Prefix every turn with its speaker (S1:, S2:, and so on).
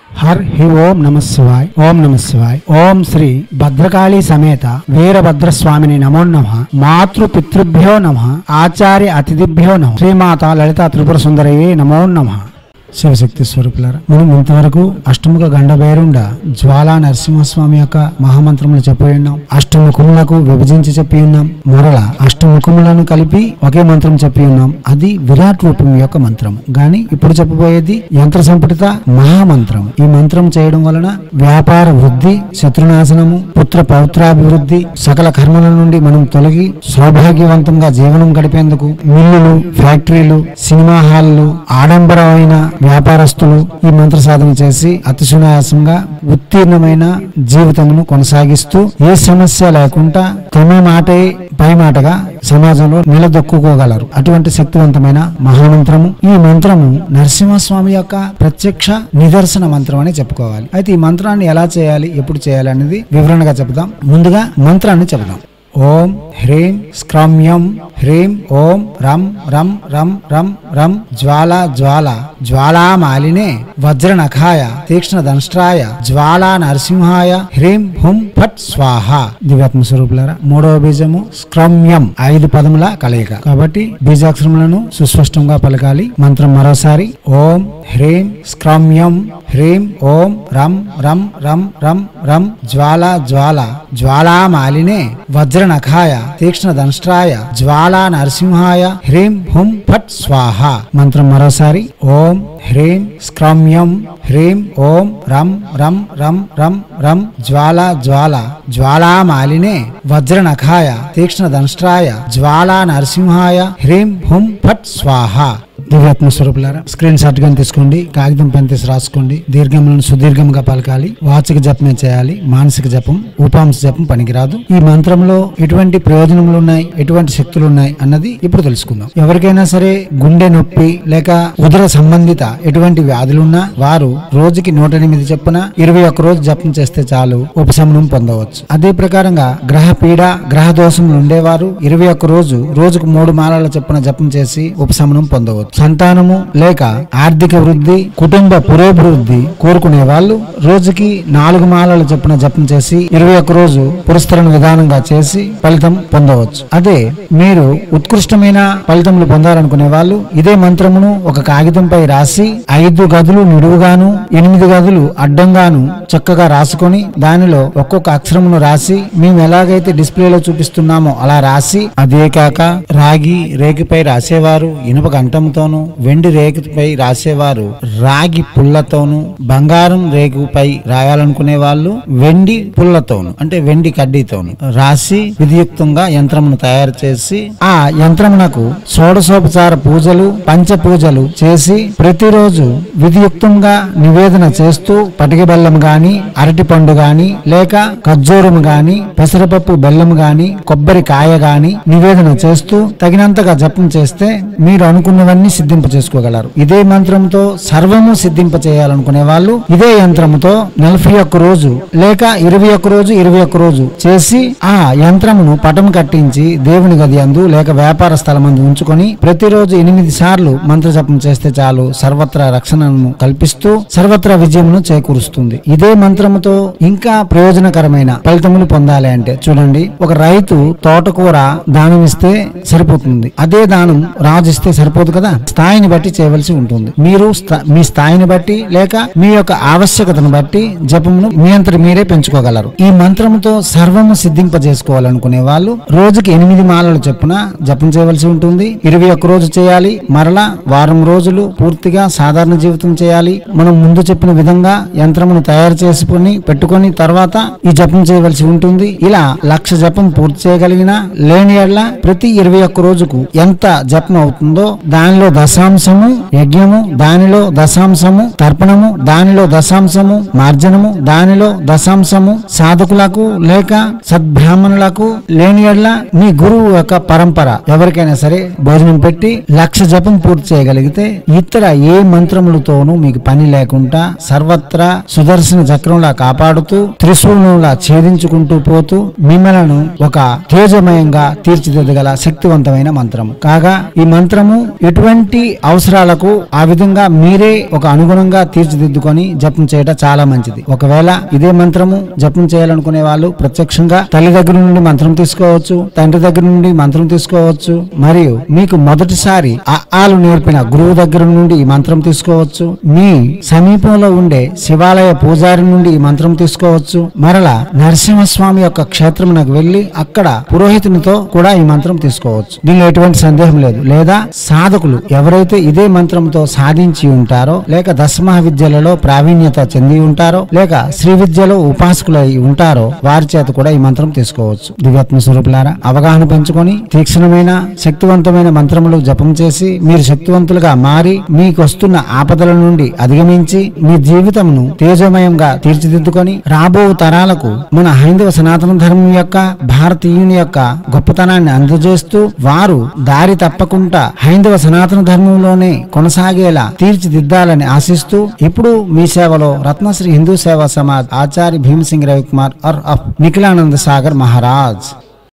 S1: her హి ఓం నమ శివాయ్ ఓం నమ శివాయ్ ఓం శ్రీ భద్రకాళి సమేత వీరభద్రస్వామిని నమో నమ మాతృ పితృభ్యో నమ ఆచార్య అతిథిభ్యో నమ శ్రీమాత లలిత త్రిపుర సుందరయే నమో నమ శివశక్తి స్వరూపులారా మనం ఇంతవరకు అష్టముఖ గండభైరుండ జ్వాలా నరసింహస్వామి యొక్క మహామంత్రములు చెప్పి ఉన్నాం అష్టముఖములకు విభజించి చెప్పి ఉన్నాం మరల అష్టముఖములను కలిపి ఒకే మంత్రం చెప్పి ఉన్నాం అది విరాట్ రూపం యొక్క మంత్రం గాని ఇప్పుడు చెప్పబోయేది యంత్ర సంపుటిత మహామంత్రం ఈ మంత్రం చేయడం వలన వ్యాపార వృద్ధి శత్రునాశనము పుత్ర పౌత్రాభివృద్ధి సకల కర్మల నుండి మనం తొలగి సౌభాగ్యవంతంగా జీవనం గడిపేందుకు మిల్లులు ఫ్యాక్టరీలు సినిమా హాల్లు ఆడంబరమైన వ్యాపారస్తులు ఈ మంత్ర సాధన చేసి అతి సునాయాసంగా ఉత్తీర్ణమైన జీవితమును కొనసాగిస్తూ ఏ సమస్య లేకుండా తమ మాటే పై మాటగా సమాజంలో నిలదొక్కుకోగలరు అటువంటి శక్తివంతమైన మహామంత్రము ఈ మంత్రము నరసింహస్వామి యొక్క ప్రత్యక్ష నిదర్శన మంత్రం అని చెప్పుకోవాలి అయితే ఈ మంత్రాన్ని ఎలా చేయాలి ఎప్పుడు చేయాలి అనేది వివరణగా చెప్దాం ముందుగా మంత్రాన్ని చెప్దాం ఓం హ్రీం స్క్రమ్యం హ్రీం ఓం రం రం రం రం రం జ్వాల జ్వాల జ్వాలామాలినే వజ్రనఖాయ తీక్ష్ణ దంష్ట్రాయ జ్వాలా నరసింహాయ హ్రీం హుం ఫట్ స్వాహ దివ్యాత్మ స్వరూపులారా మూడవ బీజము స్క్రమ్యం ఐదు పదముల కలయిక కాబట్టి బీజాక్షరములను సుస్పష్టంగా పలకాలి మంత్రం మరోసారి ఓం హ్రీం స్క్రమ్యం హ్రీం ఓం రం రం రం రం రం జ్వాల జ్వాల జ్వాలామాలినే వజ్రనఖాయ తీక్ష్ణ దంష్ట్రాయ జ్వాలా నరసింహాయ హ్రీం హుం ఫట్ స్వాహ మంత్రం మరోసారి ఓం హ్రీం స్క్రమ్యం హ్రీం ఓం రం రం రం రం రం జ్వాల జ్వాల జ్వాలామాలినే వజ్రనఖాయ తీక్ష్ణ దంష్ట్రాయ జ్వాలా నరసింహాయ హ్రీం హుం ఫట్ స్వాహ దివ్యాత్మ స్వరూపులారా స్క్రీన్ షాట్ గా తీసుకోండి కాగితం పెన్ తీసి రాసుకోండి దీర్ఘములను సుదీర్ఘంగా పలకాలి వాచిక జపమే చేయాలి మానసిక జపం ఉపాంశ జపం పనికిరాదు ఈ మంత్రంలో ఎటువంటి ప్రయోజనములు ఉన్నాయి ఎటువంటి శక్తులు ఉన్నాయి అన్నది ఇప్పుడు తెలుసుకుందాం ఎవరికైనా సరే గుండె నొప్పి లేక ఉదర సంబంధిత ఎటువంటి వ్యాధులున్నా వారు రోజుకి నూట ఎనిమిది చొప్పున ఇరవై ఒక్క రోజు జపం చేస్తే చాలు ఉపశమనం పొందవచ్చు అదే ప్రకారంగా గ్రహ పీడ గ్రహ దోషములు ఉండేవారు ఇరవై ఒక్క రోజు రోజుకు మూడు మాలల చొప్పున జపం చేసి ఉపశమనం పొందవచ్చు సంతానము లేక ఆర్థిక వృద్ధి కుటుంబ పురోభివృద్ధి కోరుకునే వాళ్ళు రోజుకి నాలుగు మాలల చొప్పున జపం చేసి ఇరవై ఒక్క రోజు పురస్కరణ విధానంగా చేసి ఫలితం పొందవచ్చు అదే మీరు ఉత్కృష్టమైన ఫలితములు పొందాలనుకునే వాళ్ళు ఇదే మంత్రమును ఒక కాగితంపై రాసి ఐదు గదులు నిడువుగాను ఎనిమిది గదులు అడ్డంగాను చక్కగా రాసుకొని దానిలో ఒక్కొక్క అక్షరమును రాసి మేము ఎలాగైతే డిస్ప్లేలో చూపిస్తున్నామో అలా రాసి అదే కాక రాగి రేగిపై రాసేవారు ఇనుప గంటంతోను వెండి రేగిపై రాసేవారు రాగి పుల్లతోను బంగారం రేగుపై రాయాలనుకునే వాళ్ళు వెండి పుల్లతోను అంటే వెండి కడ్డీతోను రాసి విధియుక్తంగా యంత్రమును తయారు చేసి ఆ యంత్రమునకు షోడశోపచార పూజలు పంచ పూజలు చేసి ప్రతిరోజు విధియుక్తంగా నివేదన చేస్తూ పటిక బెల్లం గాని అరటి పండు గాని లేక ఖర్జూరం గాని పెసరపప్పు బెల్లం గాని కొబ్బరి కాయ గాని నివేదన చేస్తూ తగినంతగా జపం చేస్తే మీరు అనుకున్నవన్నీ సిద్ధింప చేసుకోగలరు ఇదే మంత్రంతో సర్వము సిద్ధింప చేయాలనుకునే వాళ్ళు ఇదే యంత్రముతో నలభై ఒక్క రోజు లేక ఇరవై ఒక్క రోజు ఇరవై ఒక్క రోజు చేసి ఆ యంత్రమును పటం కట్టించి దేవుని గది అందు లేక వ్యాపార స్థలం అందు ఉంచుకొని ప్రతిరోజు ఎనిమిది సార్లు మంత్ర జపం చేస్తే చాలు సర్వత్రా రక్షణను కల్పిస్తూ సర్వత్రా విజయమును చేకూరుస్తుంది ఇదే మంత్రముతో ఇంకా ప్రయోజనకరమైన ఫలితములు పొందాలి అంటే చూడండి ఒక రైతు తోటకూర దానం ఇస్తే సరిపోతుంది అదే దానం రాజు ఇస్తే సరిపోదు కదా స్థాయిని బట్టి చేయవలసి ఉంటుంది మీరు స్థా- మీ స్థాయిని బట్టి లేక మీ యొక్క ఆవశ్యకతను బట్టి జపమును మీ అంతటి మీరే పెంచుకోగలరు ఈ మంత్రముతో సర్వము సిద్ధింపజేసుకోవాలనుకునే వాళ్ళు రోజుకి ఎనిమిది మాలలు చొప్పున జపం చేయవలసి ఉంటుంది ఇరవై ఒక్క రోజు చేయాలి మరలా వారం రోజులు పూర్తిగా సాధారణ జీవితం చేయాలి మనం ముందు చెప్పిన విధంగా యంత్రమును తయారు చేసుకుని పెట్టుకొని తర్వాత ఈ జపం చేయవలసి ఉంటుంది ఇలా లక్ష జపం పూర్తి చేయగలిగిన లేని ఎడల ప్రతి ఇరవై ఒక్క రోజుకు ఎంత జపం అవుతుందో దానిలో దశాంశము యజ్ఞము దానిలో దశాంశము తర్పణము దానిలో దశాంశము మార్జనము దానిలో దశాంశము సాధకులకు లేక సద్బ్రాహ్మణులకు లేని ఎడల మీ గురువు యొక్క పరంపర ఎవరికైనా సరే భోజనం పెట్టి లక్ష జపం పూర్తి చేయగలిగితే ఇతర ఏ మంత్రములతోనూ మీకు పని లేకుండా సర్వత్రా సుదర్శన చక్రంలా కాపాడుతూ త్రిశూలంలా ఛేదించుకుంటూ పోతూ మిమ్మలను ఒక తేజమయంగా తీర్చిదిద్దగల శక్తివంతమైన మంత్రము కాగా ఈ మంత్రము ఎటువంటి ఎటువంటి అవసరాలకు ఆ విధంగా మీరే ఒక అనుగుణంగా తీర్చిదిద్దుకొని జపం చేయడం చాలా మంచిది ఒకవేళ ఇదే మంత్రము జపం చేయాలనుకునే వాళ్ళు ప్రత్యక్షంగా తల్లి దగ్గర నుండి మంత్రం తీసుకోవచ్చు తండ్రి దగ్గర నుండి మంత్రం తీసుకోవచ్చు మరియు మీకు మొదటిసారి ఆ ఆలు నేర్పిన గురువు దగ్గర నుండి ఈ మంత్రం తీసుకోవచ్చు మీ సమీపంలో ఉండే శివాలయ పూజారి నుండి ఈ మంత్రం తీసుకోవచ్చు మరలా నరసింహస్వామి యొక్క క్షేత్రమునకు వెళ్లి అక్కడ పురోహితునితో కూడా ఈ మంత్రం తీసుకోవచ్చు దీనిలో ఎటువంటి సందేహం లేదు లేదా సాధకులు ఎవరైతే ఇదే మంత్రంతో సాధించి ఉంటారో లేక దశమహ విద్యలలో ప్రావీణ్యత చెంది ఉంటారో లేక శ్రీ విద్యలో ఉపాసకులై ఉంటారో వారి చేత కూడా ఈ మంత్రం తీసుకోవచ్చు దివ్యాత్మ స్వరూపులారా అవగాహన పెంచుకొని తీక్షణమైన శక్తివంతమైన మంత్రములు జపం చేసి మీరు శక్తివంతులుగా మారి మీకు వస్తున్న ఆపదల నుండి అధిగమించి మీ జీవితమును తేజోమయంగా తీర్చిదిద్దుకొని రాబో తరాలకు మన హైందవ సనాతన ధర్మం యొక్క భారతీయుని యొక్క గొప్పతనాన్ని అందజేస్తూ వారు దారి తప్పకుండా హైందవ సనాతన ధర్మంలోనే కొనసాగేలా తీర్చిదిద్దాలని ఆశిస్తూ ఇప్పుడు మీ సేవలో రత్నశ్రీ హిందూ సేవా సమాజ్ ఆచార్య భీమసింగ్ రవికుమార్ ఆర్ ఆఫ్ నిఖిలానంద సాగర్ మహారాజ్